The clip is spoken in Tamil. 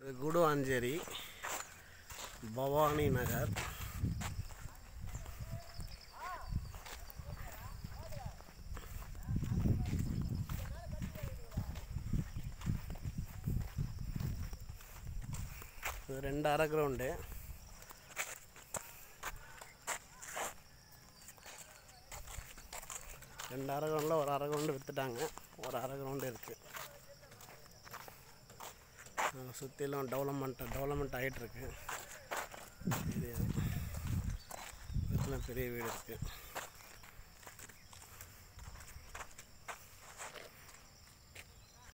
இது குடுவாஞ்சேரி பவானி நகர் இது ரெண்டு அரை கிரவுண்டு ரெண்டு அரை கிரவுண்டில் ஒரு அரை கிரவுண்டு விற்றுட்டாங்க ஒரு அரை கிரவுண்டு இருக்குது சுற்றிலும் டெவலப்மெண்ட் டெவலப்மெண்ட் ஆகிட்டுருக்கு ஏரியா வீட்டில் பெரிய வீடு இருக்குது